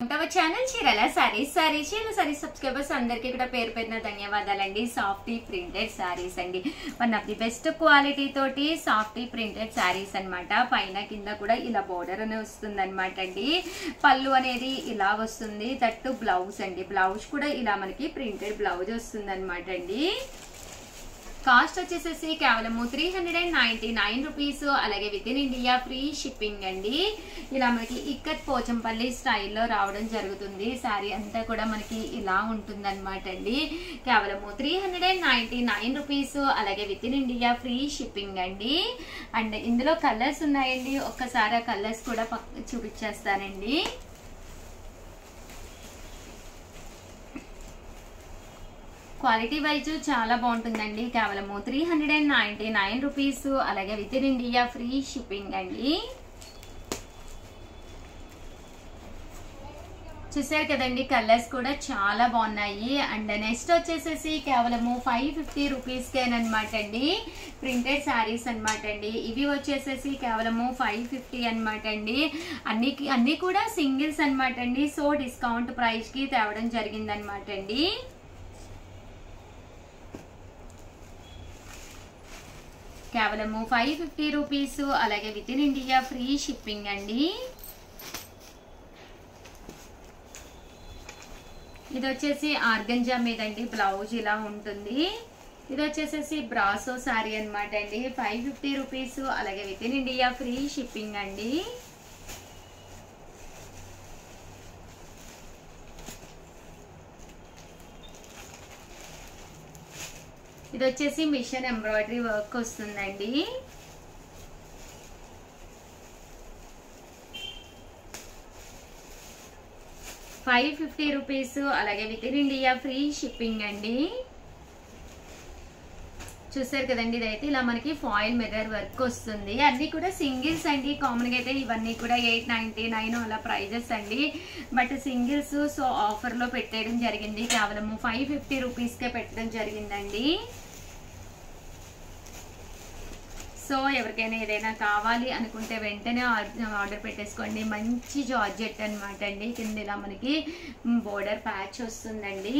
to our channel చీరల సారీస్ సారీస్ చీరల saris subscribers అందరికీ కూడా పేరు పేరున ధన్యవాదాలండి సాఫ్టీ ప్రింటెడ్ సారీస్ అండి one of the best quality తోటి సాఫ్టీ ప్రింటెడ్ సారీస్ అన్నమాట పైన కింద కూడా ఇలా బోర్డర్ అనే వస్తుంది అనమాట అండి పళ్ళు అనేది ఇలా వస్తుంది తట్టు బ్లౌజ్ అండి బ్లౌజ్ కూడా ఇలా మనకి ప్రింటెడ్ బ్లౌజ్ వస్తుంది అనమాట అండి కాస్ట్ వచ్చేసేసి కేవలము three hundred and ninety nine rupees అలాగే within India free shipping అండి ఇలా మనకి ఇక్కత్ పోచంపల్లి స్టైల్లో రావడం జరుగుతుంది శారీ అంతా కూడా మనకి ఇలా ఉంటుంది అనమాట అండి కేవలము three hundred and ninety nine rupees అలాగే within India free shipping అండి అండ్ ఇందులో కలర్స్ ఉన్నాయండి ఒక్కసారి ఆ కలర్స్ కూడా పక్క చూపించేస్తానండి క్వాలిటీ వైజ్ చాలా బాగుంటుందండి కేవలము three hundred and ninety nine rupees అలాగే within India free shipping అండి చూసారు కదండి కలర్స్ కూడా చాలా బాగున్నాయి అండ్ నెక్స్ట్ వచ్చేసేసి కేవలము ఫైవ్ ఫిఫ్టీ రూపీస్కేనమాట అండి ప్రింటెడ్ శారీస్ అనమాట అండి ఇవి వచ్చేసేసి కేవలము ఫైవ్ ఫిఫ్టీ అనమాట అండి అన్ని అన్ని కూడా సింగిల్స్ అనమాట అండి సో డిస్కౌంట్ ప్రైస్కి తేవడం జరిగిందనమాట అండి కేవలము ఫైవ్ ఫిఫ్టీ రూపీస్ అలాగే within India free shipping అండి ఇది వచ్చేసి ఆర్గంజా మీద అండి బ్లౌజ్ ఇలా ఉంటుంది ఇది వచ్చేసేసి బ్రాసో శారీ అనమాట అండి ఫైవ్ ఫిఫ్టీ రూపీస్ అలాగే within India free shipping అండి ఇది వచ్చేసి మిషన్ ఎంబ్రాయిడరీ వర్క్ వస్తుందండి ఫైవ్ ఫిఫ్టీ రూపీస్ అలాగే within India free shipping అండి చూసారు కదండి ఇదైతే ఇలా మనకి ఫాయిల్ మిర్రర్ వర్క్ వస్తుంది అన్ని కూడా సింగిల్స్ అండి కామన్గా అయితే ఇవన్నీ కూడా ఎయిట్ నైన్టీ నైన్ అలా ప్రైజెస్ అండి బట్ సింగిల్స్ సో ఆఫర్లో పెట్టేయడం జరిగింది కేవలము ఫైవ్ ఫిఫ్టీ రూపీస్కే పెట్టడం జరిగిందండి సో ఎవరికైనా ఏదైనా కావాలి అనుకుంటే వెంటనే ఆర్డర్ పెట్టేసుకోండి మంచి జార్జెట్ అనమాట అండి కింద ఇలా మనకి బోర్డర్ ప్యాచ్ వస్తుందండి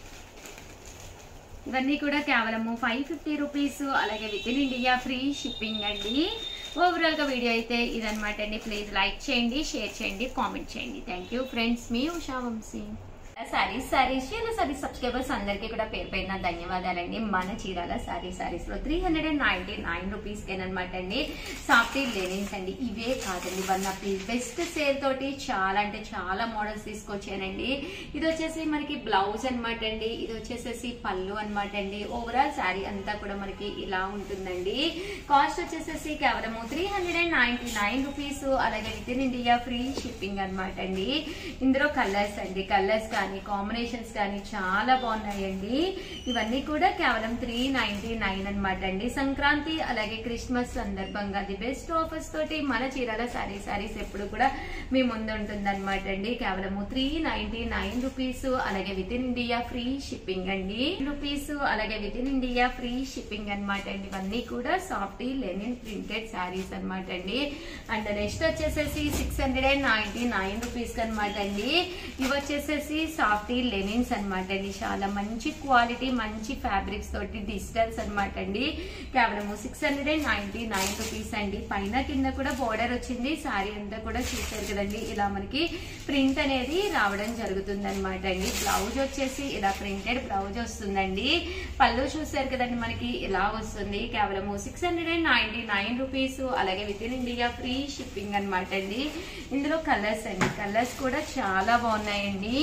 ఇవన్నీ కూడా కేవలము ఫైవ్ ఫిఫ్టీ రూపీస్ అలాగే within India free shipping అండి ఓవరాల్గా వీడియో అయితే ఇదనమాట అండి ప్లీజ్ లైక్ చేయండి షేర్ చేయండి కామెంట్ చేయండి థ్యాంక్ యూ ఫ్రెండ్స్ మీ ఉషా వంశీ సారీస్ సారీస్ చీరల సారీస్ సబ్స్క్రైబర్స్ అందరికీ కూడా పేరు పేరున ధన్యవాదాలండి మన చీరాల సారీ సారీస్ లో three hundred and ninety nine rupees అనమాట అండి సాఫ్ట్వేర్ లెనిన్స్ అండి ఇవే కాదండి one of the best sale తోటి చాలా అంటే చాలా మోడల్స్ తీసుకొచ్చానండి ఇది వచ్చేసి మనకి బ్లౌజ్ అనమాట అండి ఇది వచ్చేసేసి పళ్ళు అనమాట అండి ఓవరాల్ శారీ అంతా కూడా మనకి ఇలా ఉంటుందండి కాస్ట్ వచ్చేసేసి కేవలము three hundred and ninety nine rupees అలాగే within India free shipping అనమాట అండి ఇందులో కలర్స్ అండి కలర్స్ కానీ కాంబినేషన్స్ కానీ చాలా బాగున్నాయండి ఇవన్నీ కూడా కేవలం త్రీ నైన్టీ నైన్ అనమాట అండి సంక్రాంతి అలాగే క్రిస్మస్ సందర్భంగా ది బెస్ట్ ఆఫర్స్ తోటి మన చీరాల సారీ సారీస్ ఎప్పుడు కూడా మీ ముందు ఉంటుంది అనమాట అండి కేవలము త్రీ నైన్టీ నైన్ రూపీస్ అలాగే within India free shipping అండి రూపీస్ అలాగే within India free shipping అనమాట అండి ఇవన్నీ కూడా సాఫ్టీ లెనిన్ ప్రింటెడ్ శారీస్ అనమాట అండి అండ్ నెక్స్ట్ వచ్చేసేసి six hundred and ninety nine rupees అనమాట అండి ఇవి వచ్చేసేసి సాఫ్టీ లెనిన్స్ అనమాట అండి చాలా మంచి క్వాలిటీ మంచి ఫ్యాబ్రిక్స్ తోటి డిజిటల్స్ అనమాట అండి కేవలము six hundred and ninety nine rupees అండి పైన కింద కూడా బోర్డర్ వచ్చింది సారీ అంతా కూడా చూసారు కదండి ఇలా మనకి ప్రింట్ అనేది రావడం జరుగుతుంది అనమాట అండి బ్లౌజ్ వచ్చేసి ఇలా ప్రింటెడ్ బ్లౌజ్ వస్తుందండి పళ్ళు చూసారు కదండి మనకి ఇలా వస్తుంది కేవలము six hundred and ninety nine rupees అలాగే within India free shipping అనమాట అండి ఇందులో కలర్స్ అండి కలర్స్ కూడా చాలా బాగున్నాయండి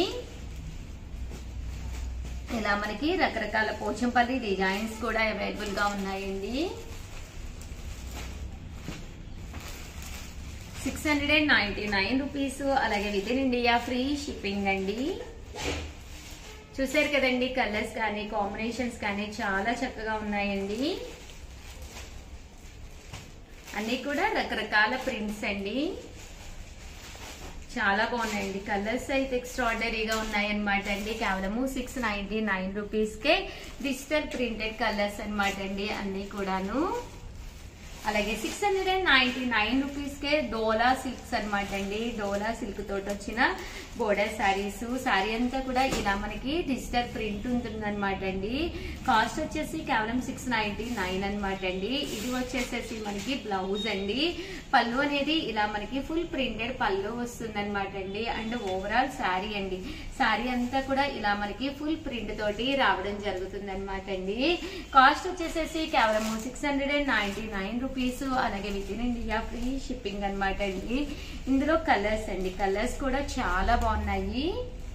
ఇలా మనకి రకరకాల పోచంపల్లి డిజైన్స్ కూడా అవైలబుల్ గా ఉన్నాయండి six hundred and ninety nine rupees అలాగే within India free shipping అండి చూసారు కదండి కలర్స్ కానీ కాంబినేషన్స్ కానీ చాలా చక్కగా ఉన్నాయండి అన్ని కూడా రకరకాల ప్రింట్స్ అండి చాలా బాగున్నాయండి కలర్స్ అయితే ఎక్స్ట్రాడనరీగా ఉన్నాయన్నమాట అండి కేవలము సిక్స్ నైన్టీ నైన్ రూపీస్కే డిజిటల్ ప్రింటెడ్ కలర్స్ అనమాట అండి అన్ని కూడాను అలాగే six hundred and ninety nine రూపీస్కే డోలా సిల్క్స్ అనమాట అండి డోలా సిల్క్ తోటి వచ్చిన బోర్డర్ శారీస్ శారీ అంతా కూడా ఇలా మనకి డిజిటల్ ప్రింట్ ఉంటుందన్నమాట అండి కాస్ట్ వచ్చేసి కేవలం సిక్స్ నైన్టీ నైన్ అనమాట అండి ఇది వచ్చేసేసి మనకి బ్లౌజ్ అండి పళ్ళు అనేది ఇలా మనకి ఫుల్ ప్రింటెడ్ పళ్ళు వస్తుందన్నమాట అండి అండ్ ఓవరాల్ శారీ అండి శారీ అంతా కూడా ఇలా మనకి ఫుల్ ప్రింట్ తోటి రావడం జరుగుతుంది అనమాట అండి కాస్ట్ వచ్చేసేసి కేవలం six hundred and ninety nine rupees అలాగే within India free shipping అనమాట అండి ఇందులో కలర్స్ అండి కలర్స్ కూడా చాలా బాగున్నాయి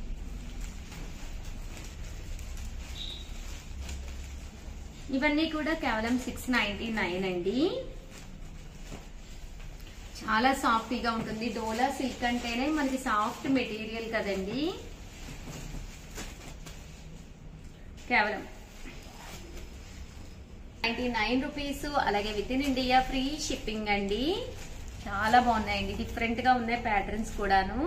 ఇవన్నీ కూడా కేవలం సిక్స్ నైన్టీ నైన్ అండి చాలా సాఫ్టీగా ఉంటుంది డోలా సిల్క్ అంటేనే మనకి సాఫ్ట్ మెటీరియల్ కదండి కేవలం నైన్టీ నైన్ రూపీస్ అలాగే within India free shipping అండి చాలా బాగున్నాయండి డిఫరెంట్ గా ఉన్నాయి ప్యాటర్న్స్ కూడాను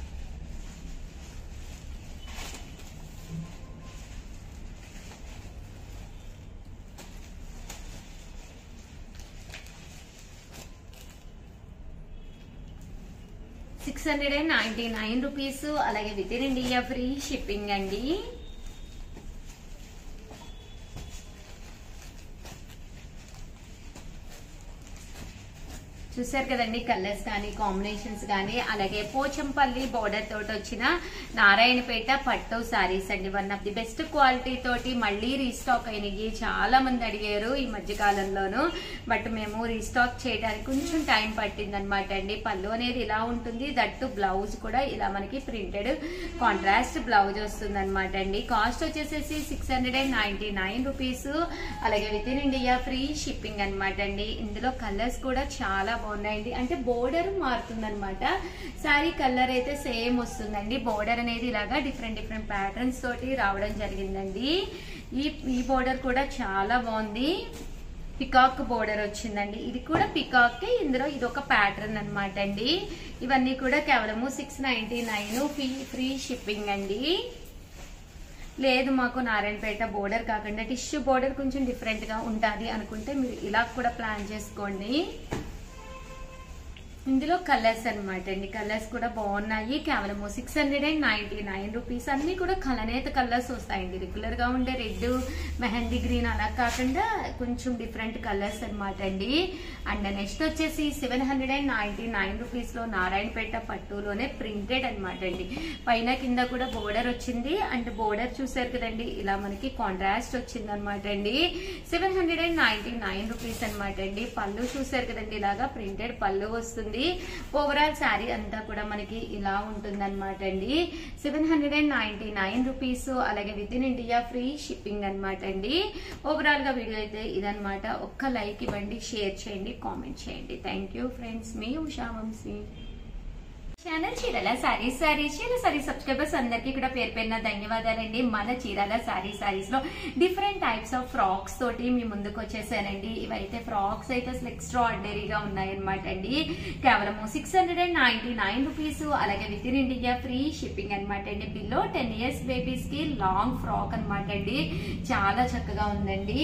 six hundred and ninety nine rupees అలాగే within India free shipping అండి చూసారు కదండి కలర్స్ కానీ కాంబినేషన్స్ కానీ అలాగే పోచంపల్లి బోర్డర్ తోటి వచ్చిన నారాయణపేట పట్టు సారీస్ అండి one of the best quality తోటి మళ్ళీ రీస్టాక్ అయినాయి చాలా మంది అడిగారు ఈ మధ్య కాలంలోను బట్ మేము రీస్టాక్ చేయడానికి కొంచెం టైం పట్టింది అనమాట అండి పళ్ళు అనేది ఇలా ఉంటుంది దట్టు బ్లౌజ్ కూడా ఇలా మనకి ప్రింటెడ్ కాంట్రాస్ట్ బ్లౌజ్ వస్తుంది అనమాట అండి కాస్ట్ వచ్చేసేసి six hundred and ninety nine rupees అలాగే within India free shipping అనమాట అండి ఇందులో కలర్స్ కూడా చాలా బాగున్నాయండి అంటే బోర్డర్ మారుతుంది అనమాట శారీ కలర్ అయితే సేమ్ వస్తుందండి బోర్డర్ అనేది ఇలాగా డిఫరెంట్ డిఫరెంట్ ప్యాటర్న్స్ తోటి రావడం జరిగిందండి ఈ ఈ బోర్డర్ కూడా చాలా బాగుంది పికాక్ బోర్డర్ వచ్చిందండి ఇది కూడా పికాక్ ఇందులో ఇది ఒక ప్యాటర్న్ అనమాట అండి ఇవన్నీ కూడా కేవలము six ninety nine free free shipping అండి లేదు మాకు నారాయణపేట బోర్డర్ కాకుండా టిష్యూ బోర్డర్ కొంచెం డిఫరెంట్ గా ఉంటుంది అనుకుంటే మీరు ఇలా కూడా ప్లాన్ చేసుకోండి ఇందులో కలర్స్ అనమాట అండి కలర్స్ కూడా బాగున్నాయి కేవలం six hundred and ninety nine rupees అన్ని కూడా కలనేత కలర్స్ వస్తాయండి రెగ్యులర్ గా ఉండే రెడ్ మెహందీ గ్రీన్ అలా కాకుండా కొంచెం డిఫరెంట్ కలర్స్ అనమాట అండి అండ్ నెక్స్ట్ వచ్చేసి seven hundred and ninety nine rupees లో నారాయణపేట పట్టులోనే ప్రింటెడ్ అనమాట అండి పైన కింద కూడా బోర్డర్ వచ్చింది అండ్ బోర్డర్ చూసారు కదండి ఇలా మనకి కాంట్రాస్ట్ వచ్చింది అనమాట అండి seven hundred and ninety nine rupees అనమాట అండి పళ్ళు చూసారు కదండి ఇలాగా ప్రింటెడ్ పళ్ళు వస్తుంది ఓవరాల్ శారీ అంతా కూడా మనకి ఇలా ఉంటుంది అనమాట అండి seven hundred and ninety nine rupees అలాగే within India free shipping అనమాట అండి ఓవరాల్ గా వీడియో అయితే ఇదనమాట ఒక్క లైక్ ఇవ్వండి షేర్ చేయండి కామెంట్ చేయండి థ్యాంక్ యూ ఫ్రెండ్స్ మీ ఉషా వంశీ ఛానల్ చీరాల సారీ సారీ చీర సారీ సబ్స్క్రైబర్స్ అందరికీ కూడా పేరు పేరున ధన్యవాదాలండి మన చీరాల సారీ సారీస్ లో డిఫరెంట్ టైప్స్ ఆఫ్ ఫ్రాక్స్ తోటి మీ ముందుకు వచ్చేసానండి ఇవైతే ఫ్రాక్స్ అయితే అసలు ఎక్స్ట్రా ఆర్డినరీగా ఉన్నాయన్నమాట అండి కేవలం six hundred and ninety nine rupees అలాగే within India free shipping అనమాట అండి బిలో టెన్ ఇయర్స్ బేబీస్ కి లాంగ్ ఫ్రాక్ అనమాట అండి చాలా చక్కగా ఉందండి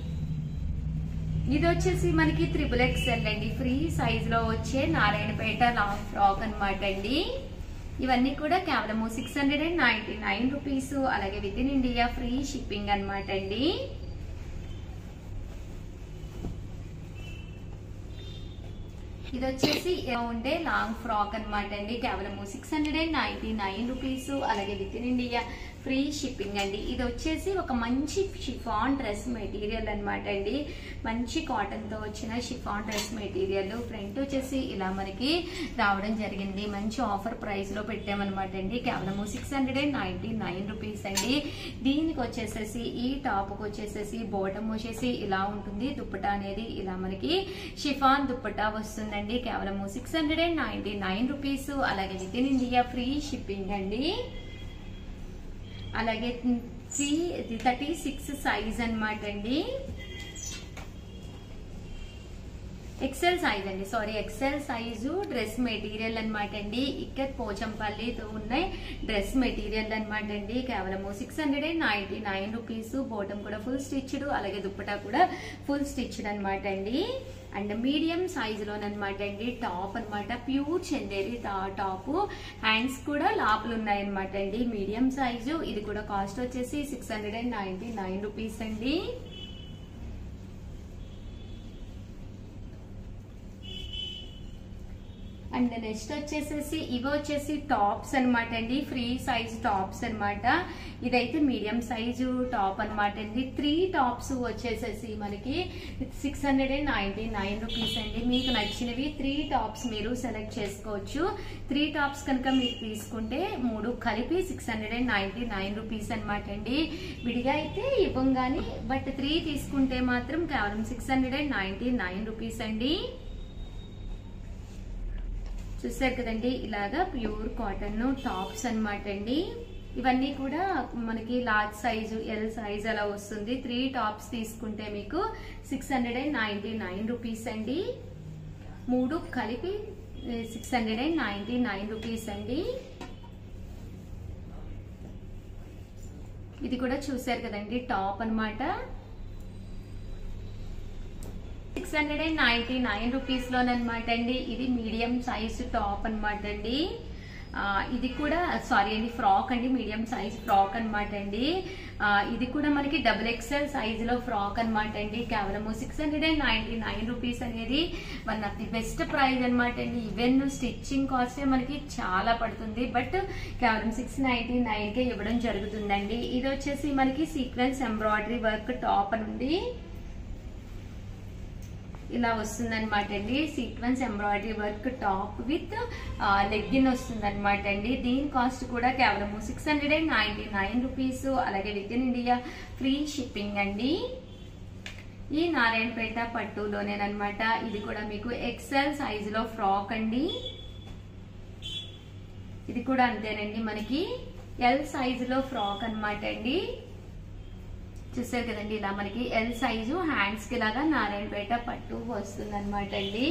ఇది వచ్చేసి మనకి త్రిబుల్ ఎక్స్ఎల్ అండి ఫ్రీ సైజ్ లో వచ్చే నారాయణపేట లాంగ్ ఫ్రాక్ అనమాట అండి ఇవన్నీ కూడా కేవలం six hundred and ninety nine rupees అలాగే within India free shipping అనమాట అండి ఇది వచ్చేసి ఇలా ఉండే లాంగ్ ఫ్రాక్ అనమాట అండి కేవలం six hundred and ninety nine rupees అలాగే within India free shipping అండి ఇది వచ్చేసి ఒక మంచి షిఫాన్ డ్రెస్ మెటీరియల్ అనమాట అండి మంచి కాటన్ తో వచ్చిన షిఫాన్ డ్రెస్ మెటీరియల్ ఫ్రంట్ వచ్చేసి ఇలా మనకి రావడం జరిగింది మంచి ఆఫర్ ప్రైస్ లో పెట్టామన్నమాట అండి కేవలం six hundred and ninety nine rupees అండి దీనికి వచ్చేసేసి ఈ టాప్ కి వచ్చేసేసి బోటం వచ్చేసి ఇలా ఉంటుంది దుప్పటా అనేది ఇలా మనకి షిఫాన్ దుప్పటా వస్తుందండి కేవలం six hundred and ninety nine rupees అలాగే within India free shipping అండి అలాగే త్రీ థర్టీ సిక్స్ సైజ్ అనమాట అండి ఎక్సెల్ సైజ్ అండి sorry XL size dress material అనమాట అండి ఇక్కడ పోచంపల్లితో ఉన్నాయి డ్రెస్ మెటీరియల్ అనమాట అండి కేవలము six hundred and ninety nine rupees bottom కూడా ఫుల్ స్టిచ్డ్ అలాగే దుప్పటా కూడా ఫుల్ స్టిచ్డ్ అనమాట అండి అండ్ మీడియం సైజులోనమాట అండి టాప్ అనమాట ప్యూర్ చందేరి టాప్ హ్యాండ్స్ కూడా లాపులు ఉన్నాయన్నమాట అండి మీడియం సైజు ఇది కూడా కాస్ట్ వచ్చేసి six hundred and ninety nine rupees అండి అండ్ నెక్స్ట్ వచ్చేసేసి ఇవి వచ్చేసి టాప్స్ అనమాట అండి ఫ్రీ సైజ్ టాప్స్ అనమాట ఇదైతే మీడియం సైజు టాప్ అనమాట అండి త్రీ టాప్స్ వచ్చేసేసి మనకి six hundred and ninety nine rupees అండి మీకు నచ్చినవి త్రీ టాప్స్ మీరు సెలెక్ట్ చేసుకోవచ్చు త్రీ టాప్స్ కనుక మీరు తీసుకుంటే మూడు కలిపి six hundred and ninety nine rupees అనమాట అండి విడిగా అయితే ఇవ్వం కానీ బట్ త్రీ తీసుకుంటే మాత్రం కేవలం six hundred and ninety nine rupees అండి చూసారు కదండి ఇలాగా ప్యూర్ కాటన్ టాప్స్ అనమాట అండి ఇవన్నీ కూడా మనకి లార్జ్ సైజు ఎల్ సైజ్ అలా వస్తుంది త్రీ టాప్స్ తీసుకుంటే మీకు six hundred and ninety nine rupees అండి మూడు కలిపి six hundred and ninety nine rupees అండి ఇది కూడా చూసారు కదండి టాప్ అనమాట six hundred and ninety nine rupees లోనమాట అండి ఇది మీడియం సైజ్ టాప్ అనమాట అండి ఆ, ఇది కూడా సారీ అండి ఫ్రాక్ అండి మీడియం సైజ్ ఫ్రాక్ అనమాట అండి ఆ, ఇది కూడా మనకి డబుల్ ఎక్స్ఎల్ సైజ్ లో ఫ్రాక్ అనమాట అండి కేవలము six hundred and ninety nine rupees అనేది one of the best price అనమాట అండి ఈవెన్ స్టిచ్చింగ్ కాస్ట్ మనకి చాలా పడుతుంది బట్ కేవలం సిక్స్ నైన్టీ నైన్ కే ఇవ్వడం జరుగుతుందండి ఇది వచ్చేసి మనకి సీక్వెన్స్ ఎంబ్రాయిడరీ వర్క్ టాప్ నుండి ఇలా వస్తుంది అనమాట అండి sequence embroidery work top with legging వస్తుంది అనమాట అండి దీని కాస్ట్ కూడా కేవలం six hundred and ninety nine rupees అలాగే within India free shipping అండి ఈ నారాయణపేట పట్టులోనేనమాట ఇది కూడా మీకు ఎక్సెల్ సైజ్ లో ఫ్రాక్ అండి ఇది కూడా అంతేనండి మనకి ఎల్ సైజ్ లో ఫ్రాక్ అన్నమాట అండి చూసారు కదండి ఇలా మనకి ఎల్ సైజు హ్యాండ్స్ కి లాగా నారాయణపేట పట్టు వస్తుంది అనమాట అండి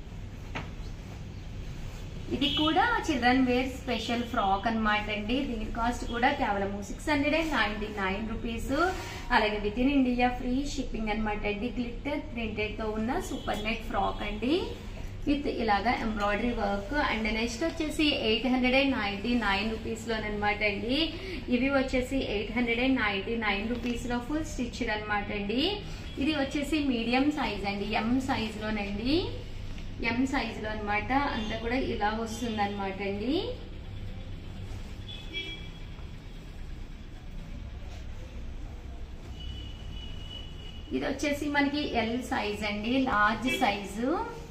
ఇది కూడా చిల్డ్రన్ వేర్ స్పెషల్ ఫ్రాక్ అన్నమాట అండి దీని కాస్ట్ కూడా కేవలం six hundred and ninety nine rupees అలాగే within India free shipping అనమాట అండి గ్లిట్టర్ ప్రింటెడ్ తో ఉన్న సూపర్ నెట్ ఫ్రాక్ అండి విత్ ఇలాగా ఎంబ్రాయిడరీ వర్క్ అండ్ నెక్స్ట్ వచ్చేసి eight hundred and ninety nine రూపీస్లోనమాట అండి ఇవి వచ్చేసి eight hundred and ninety nine రూపీస్లో ఫుల్ స్టిచ్డ్ అనమాట అండి ఇది వచ్చేసి మీడియం సైజ్ అండి ఎం సైజ్లోనండి ఎం సైజులో అనమాట అంతా కూడా ఇలా వస్తుంది అనమాట అండి ఇది వచ్చేసి మనకి ఎల్ సైజ్ అండి లార్జ్ సైజు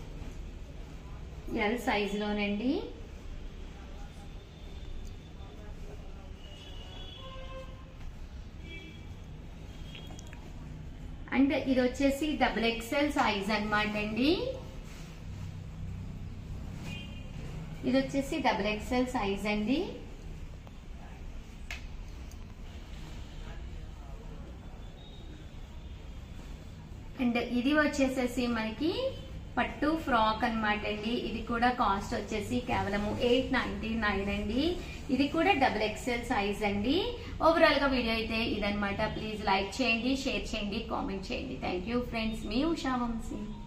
ఎల్ సైజులోనండి అండ్ ఇది వచ్చేసి డబుల్ ఎక్స్ఎల్ సైజ్ అనమాట అండి ఇది వచ్చేసి డబుల్ ఎక్స్ఎల్ సైజ్ అండి అండ్ ఇది వచ్చేసేసి మనకి పట్టు ఫ్రాక్ అన్నమాట అండి ఇది కూడా కాస్ట్ వచ్చేసి కేవలము ఎయిట్ నైన్టీ నైన్ అండి ఇది కూడా డబుల్ ఎక్స్ఎల్ సైజ్ అండి ఓవరాల్ గా వీడియో అయితే ఇదనమాట ప్లీజ్ లైక్ చేయండి షేర్ చేయండి కామెంట్ చేయండి థ్యాంక్ యూ ఫ్రెండ్స్ మీ ఉషా వంశీ